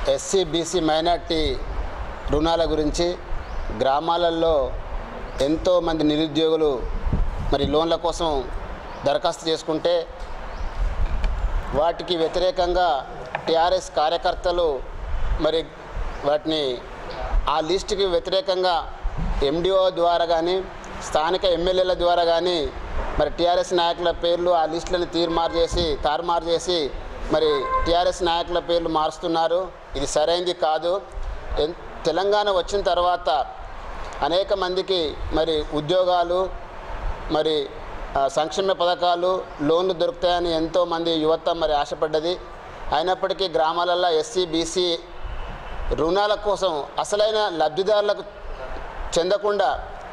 SC BC minority రుణాల గురించి గ్రామాలలో ఎంతోమంది నిరుద్యోగులు మరి లోన్ల కోసం దరఖాస్తు చేసుకుంటే వాటికి వ్యతిరేకంగా టీఆర్ఎస్ కార్యకర్తలు మరి వాటిని ఆ లిస్టుకి వ్యతిరేకంగా ఎండిఓ ద్వారా కానీ స్థానిక ఎమ్మెల్యేల ద్వారా కానీ మరి టీఆర్ఎస్ నాయకుల పేర్లు ఆ లిస్టులను తీర్మారు చేసి తారుమారు చేసి మరి టీఆర్ఎస్ నాయకుల పేర్లు మారుస్తున్నారు ఇది సరైంది కాదు ఎన్- తెలంగాణ వచ్చిన తర్వాత అనేక మందికి మరి ఉద్యోగాలు మరి ఆ, సంక్షేమ పథకాలు లోన్లు దొరుకుతాయని ఎంతోమంది యువత మరి ఆశపడ్డది అయినప్పటికీ గ్రామాలలో ఎస్సీ బీసీ రుణాల కోసం అసలైన లబ్ధిదారులకు చెందకుండా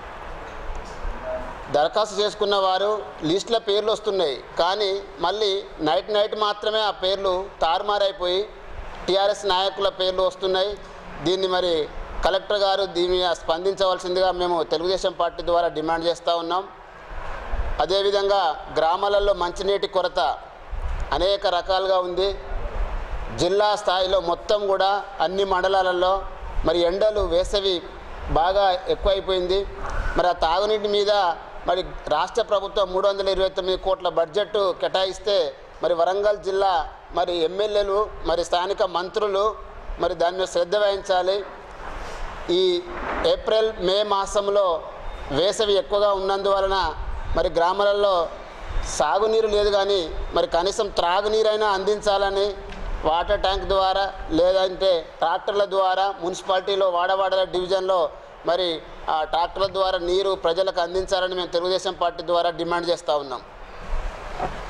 దరఖాస్తు చేసుకున్న వారు లిస్టుల పేర్లు వస్తున్నాయి కానీ మళ్ళీ నైట్ నైట్ మాత్రమే ఆ పేర్లు తారుమారైపోయి టీఆర్ఎస్ నాయకుల పేర్లు వస్తున్నాయి దీన్ని మరి కలెక్టర్ గారు దీని మీద స్పందించవలసిందిగా మేము తెలుగుదేశం పార్టీ ద్వారా డిమాండ్ చేస్తూ ఉన్నాం అదేవిధంగా గ్రామాలలో మంచినీటి కొరత అనేక రకాలుగా ఉంది జిల్లా స్థాయిలో మొత్తం కూడా అన్ని మండలాలలో మరి ఎండలు వేసవి బాగా ఎక్కువైపోయింది మరి ఆ తాగునీటి మీద మరి రాష్ట్ర ప్రభుత్వం మూడు వందల ఇరవై తొమ్మిది కోట్ల బడ్జెట్ కేటాయిస్తే మరి వరంగల్ జిల్లా మరి ఎమ్మెల్యేలు మరి స్థానిక మంత్రులు మరి దాని మీద శ్రద్ధ వహించాలి ఈ ఏప్రిల్ మే మాసంలో వేసవి ఎక్కువగా ఉన్నందువలన మరి గ్రామాలలో సాగునీరు లేదు కానీ మరి కనీసం త్రాగునీరైనా అందించాలని వాటర్ ట్యాంక్ ద్వారా లేదంటే ట్రాక్టర్ల ద్వారా మున్సిపాలిటీలో వాడవాడల డివిజన్లో మరి ఆ ట్రాక్టర్ల ద్వారా నీరు ప్రజలకు అందించాలని మేము తెలుగుదేశం పార్టీ ద్వారా డిమాండ్ చేస్తూ ఉన్నాం